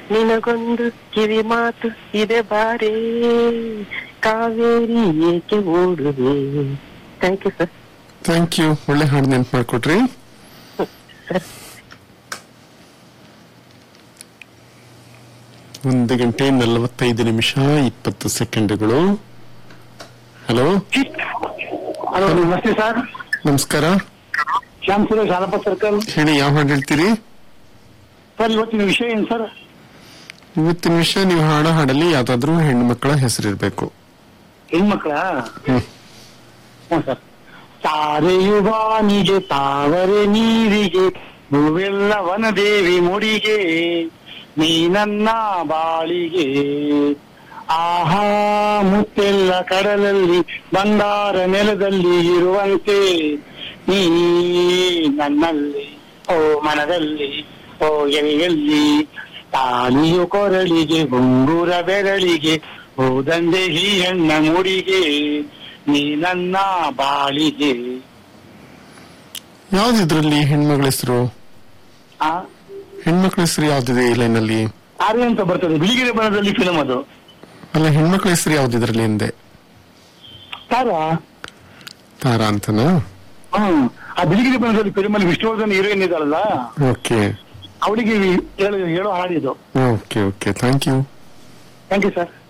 ನಿನಗೊಂದು ಕಿವಿ ಮಾತು ಇದೆ ಬಾರೇ ಕಾವೇರಿ ಏಕೆ ಓಡುವೆ thank you sir thank you ಒಳ್ಳೆ ಹಾಡು ನೆನ್ಪು ಮಾಡ್ಕೊಟ್ರಿ ಸರ್ ಒಂದು ಗಂಟೆ ನಲವತ್ತೈದು ನಿಮಿಷ ಇಪ್ಪತ್ತು ಸೆಕೆಂಡ್ಗಳು ಹಲೋ ಹಲೋ ನಮಸ್ತೆ ಸರ್ ನಮಸ್ಕಾರ ಶ್ಯಾಮ್ ಸುರೇಶ್ ಆಲಪ್ಪ ಸರ್ಕಲ್ ಹೇಳಿ ಯಾವ ಹಾಡು ಹೇಳ್ತೀರಿ ಸರ್ ಇವತ್ತಿನ ವಿಷಯ ಏನು ಸರ್ ಇವತ್ತಿನ ವಿಷಯ ನೀವು ಹಾಡೋ ಹಾಡಲ್ಲಿ ಯಾವ್ದಾದ್ರು ಹೆಣ್ಣು ಮಕ್ಕಳ ಹೆಸರಿರ್ಬೇಕು ಹೆಣ್ಮಕ್ಳ ಹ್ಮ್ ಹ್ಞೂ ಸರ್ ತಾರೆಯುವಾನಿಗೆ ತಾವರೆ ನೀರಿಗೆ ಹೂವೆಲ್ಲ ವನದೇವಿ ಮುಡಿಗೆ ನೀ ನನ್ನ ಬಾಳಿಗೆ ಆಹಾ ಮುತ್ತೆಲ್ಲ ಕಡಲಲ್ಲಿ ಬಂಗಾರ ನೆಲದಲ್ಲಿ ಇರುವಂತೆ ನೀ ನನ್ನಲ್ಲಿ ಓ ಮನದಲ್ಲಿ ಓ ಎಲೆಯಲ್ಲಿ ತಾಲಿಯು ಕೊರಳಿಗೆ ಗುಂಗುರ ಬೆರಳಿಗೆ ಹೋದಂದೆ ಈ ಹೆಣ್ಣ ಮುಡಿಗೆ ನೀ ನನ್ನ ಬಾಳಿಗೆ ಯಾವ್ದಿದ್ರಲ್ಲಿ ಹೆಣ್ಮಗಳ ಹೆಸರು ಆ ಹೆಣ್ಮಕ್ಳ ಹೆಸರು ಯಾವ್ದಿದೆ ಈ ಲೈನಲ್ಲಿ ಆರ್ಯ ಅಂತ ಬರ್ತದೆ ಬಿಳಿಗಿರಿ ಬಣದಲ್ಲಿ ಫಿಲಂ ಅದು ಅಲ್ಲ ಹೆಣ್ಮಕ್ಳ ಹೆಸರು ಯಾವ್ದಿದ್ರಲ್ಲಿ ಹಿಂದೆ ತಾರಾ ತಾರಾ ಅಂತನಾ ಹ್ಮ್ ಆ ಬಿಳಿಗಿರಿ ಬಣದಲ್ಲಿ ಫಿಲಂ ಅಲ್ಲಿ ವಿಷ್ಣುವರ್ಧನ್ ಹೀರೋಯಿನ್ ಇದ್ದಾಳಲ್ಲ ಓಕೆ ಅವಳಿಗೆ ಹೇಳೋ ಹೇಳೋ ಹಾಡಿದು okay okay thank you thank you sir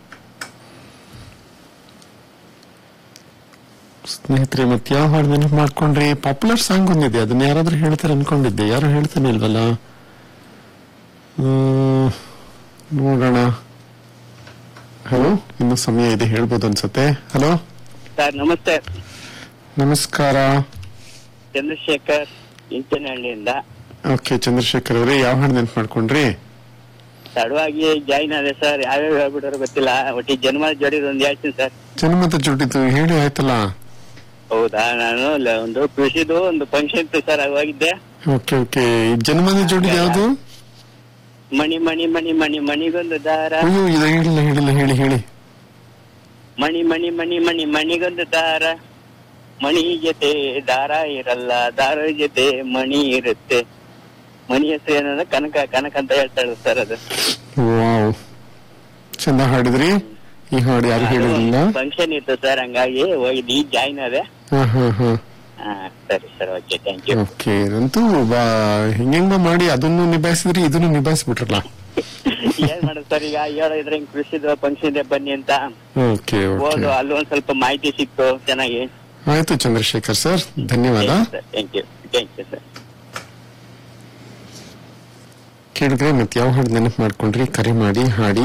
ಸ್ನೇಹಿತರೆ ಮತ್ತೆ ಯಾವ ಹಾಡು ನೆನಪು ಮಾಡ್ಕೊಂಡ್ರಿ ಪಾಪ್ಯುಲರ್ ಸಾಂಗ್ ಒಂದಿದೆ ಅದನ್ನ ಯಾರಾದ್ರೂ ಹೇಳ್ತಾರೆ ಅನ್ಕೊಂಡಿದ್ದೆ ಯಾರು ಹೇಳ್ತಾನೆ ಇಲ್ವಲ್ಲ ಹ್ಮ್, ನೋಡೋಣ ಹಲೋ ಇನ್ನು ಸಮಯ ಇದೆ ಹೇಳ್ಬೋದು ಅನ್ಸತ್ತೆ ಹಲೋ ಸರ್ ನಮಸ್ತೆ ನಮಸ್ಕಾರ ಚಂದ್ರಶೇಖರ್ ಇಂಚನಹಳ್ಳಿಯಿಂದ ಓಕೆ ಚಂದ್ರಶೇಖರ್ ಅವರೇ ಯಾವ ಹಾಡು ನೆನಪು ಮಾಡ್ಕೊಂಡ್ರಿ ತಡವಾಗಿ ಜಾಯಿನ್ ಆದೆ ಸರ್ ಯಾವ್ಯಾವ ಹೇಳ್ಬಿಟ್ರೆ ಗೊತ್ತಿಲ್ಲ ಒಟ್ಟಿಗೆ ಜನ್ಮ ಜೋಡಿದ ಒಂದು ಹೇಳ್ತೀನಿ ಸರ್ ಜನ್ಮದ ಜೋಡಿತು ಹೇಳಿ ಆಯ್ತಲ್ಲ ಹೌದಾ ನಾನು ಲ- ಒಂದು ಕೃಷಿದು ಒಂದು ಫಂಕ್ಷನ್ ಇತ್ತು ಸರ್ ಅವಾಗ ಹೋಗಿದ್ದೆ ಓಕೆ ಓಕೆ ಜನ್ಮದ ಜೋಡಿ ಯಾವುದು ಮಣಿ ಮಣಿ ಮಣಿ ಮಣಿ ಮಣಿಗೊಂದು ದಾರ ಅಯ್ಯೋ ಇದು ಹೇಳಿಲ್ಲ ಹೇಳಿಲ್ಲ ಹೇಳಿ ಹೇಳಿ ಮಣಿ ಮಣಿ ಮಣಿ ಮಣಿ ಮಣಿಗೊಂದು ದಾರ ಮಣಿ ಜೊತೆ ದಾರ ಇರಲ್ಲ ದಾರ ಜೊತೆ ಮಣಿ ಇರುತ್ತೆ ಮಣಿ ಹೆಸರು ಏನಂದ್ರೆ ಕನಕ ಕನಕ ಅಂತ ಹೇಳ್ತಾಳೆ ಸರ್ ಅದು ವಾವ್ ಚಂದ ಹಾಡಿದ್ರಿ ಈ ಹಾಡು ಯಾರು ಹೇಳಿರಲಿಲ್ಲ ಫಂಕ್ಷನ್ ಇತ್ತು ಸರ್ ಹಂಗಾಗಿ ಹೋಗಿದ್ದು ಈಗ ಜಾಯಿನ್ ಆದೆ ಹಾ ಹಾ ಹಾ ಹಾ ಸರಿ sir okay thank you okay ಅಂತೂ ಬಾ ಹೆಂಗ ಮಾಡಿ ಅದನ್ನು ನಿಭಾಯಿಸಿದ್ರಿ ಇದನ್ನು ನಿಭಾಯಿಸ್ಬಿಟ್ರಲ್ಲ ಏನ್ ಮಾಡೋದು ಸರ್ ಈಗ ಹೇಳಿದ್ರೆ ಹಿಂಗ್ ಕೃಷಿದು ಫಂಕ್ಷನ್ ಇದೆ ಬನ್ನಿ ಅಂತ ಓಕೆ ಹೋದು ಓಕೆ ಅಲ್ಲಿ ಒಂದ್ ಸ್ವಲ್ಪ ಮಾಹಿತಿ ಸಿಕ್ತು ಚೆನ್ನಾಗಿ ಆಯ್ತು ಚಂದ್ರಶೇಖರ್ ಸರ್ ಧನ್ಯವಾದ thank you thank you sir ಕೇಳಿದ್ರೆ ಮತ್ತೆ ಯಾವ ಹಾಡು ನೆನಪು ಮಾಡ್ಕೊಂಡ್ರಿ ಕರೆ ಮಾಡಿ ಹಾಡಿ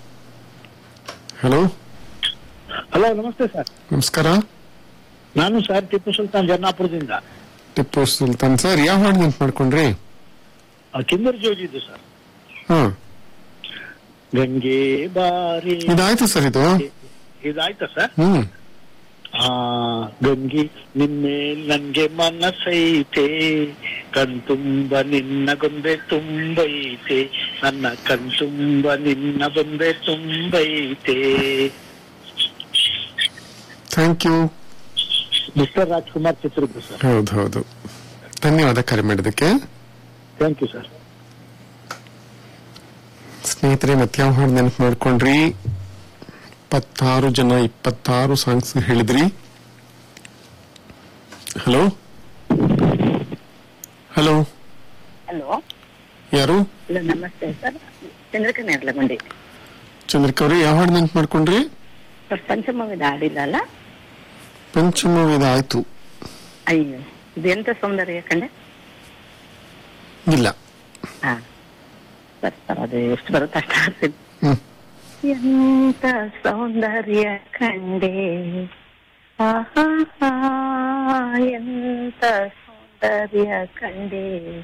ಹಲೋ ಹಲೋ ನಮಸ್ತೆ ಸರ್ ನಮಸ್ಕಾರ ನಾನು ಸರ್ ಟಿಪ್ಪು ಸುಲ್ತಾನ್ ಜನ್ನಾಪುರದಿಂದ ಟಿಪ್ಪು ಸುಲ್ತಾನ್ ಸರ್ ಯಾವ ಹಾಡು ನೆನಪು ಮಾಡ್ಕೊಂಡ್ರಿ ಕಿಂದರ್ ಜೋಜಿದ್ದು ಸರ್ ಹಾ ಗಂಗೆ ಬಾರಿ ಇದಾಯ್ತು ಸರ್ ಇದು ಇದಾಯ್ತಾ ಸರ್ ಹ್ಮ್ ಆ ಗಂಗಿ ನಿನ್ನೆ ನನ್ಗೆ ಮನಸ್ಸೈತೆ ಕಣ್ತುಂಬ ನಿನ್ನ ಗೊಂಬೆ ತುಂಬೈತೆ ನನ್ನ ಕಣ್ತುಂಬ ನಿನ್ನ ಗೊಂಬೆ ತುಂಬೈತೆ ಥ್ಯಾಂಕ್ ಯು ಮಿಸ್ಟರ್ ರಾಜ್ಕುಮಾರ್ ಚಿತ್ರದ್ದು ಸರ್ ಹೌದು ಹೌದು ಧನ್ಯವಾದ ಕರೆ ಮಾಡಿದ್ದಕ್ಕೆ ಥ್ಯಾಂಕ್ ಯು ಸರ್ ಸ್ನೇಹಿತರೆ ಮತ್ತೆ ಯಾವ ಹಾಡು ನೆನಪು ಮಾಡ್ಕೊಂಡ್ರಿ ಇಪ್ಪತ್ತಾರು ಜನ ಇಪ್ಪತ್ತಾರು ಸಾಂಗ್ಸ್ ಹೇಳಿದ್ರಿ ಹಲೋ ಹಲೋ ಹಲೋ ಯಾರು ಹಲೋ ನಮಸ್ತೆ ಸರ್ ಚಂದ್ರಕನ್ ಯರ್ಲಗುಂಡಿ ಚಂದ್ರಿಕಾ ಅವ್ರಿ ಯಾವ ಹಾಡು ನೆನಪು ಮಾಡ್ಕೊಂಡ್ರಿ ಸರ್ ಪಂಚಮವಿದ ಹಾಡಿಲ್ಲ ಅಲ್ಲ ಪಂಚಮ ವೇದ ಆಯ್ತು ಅಯ್ಯೋ ಇದು ಎಂತ ಸೌಂದರ್ಯ ಕಂಡೆ ಇಲ್ಲ ಹಾ ಸರ್ ಸರ್ ಅದು ಎಷ್ಟು ಬರುತ್ತೆ ಅಷ್ಟು ಹಾಡ್ತೀನಿ. ಹ್ಮ್ ಎಂತ ಸೌಂದರ್ಯ ಕಂಡೆ ಆಹಾ ಎಂತ ಸೌಂದರ್ಯ ಕಂಡೆ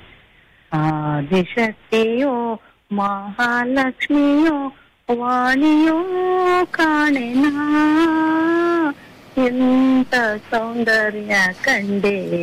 ಆದಿಶಕ್ತಿಯೋ ಮಹಾಲಕ್ಷ್ಮಿಯೋ ವಾಣಿಯೋ ಕಾಣೆನಾ ಎಂತ ಸೌಂದರ್ಯ ಕಂಡೆ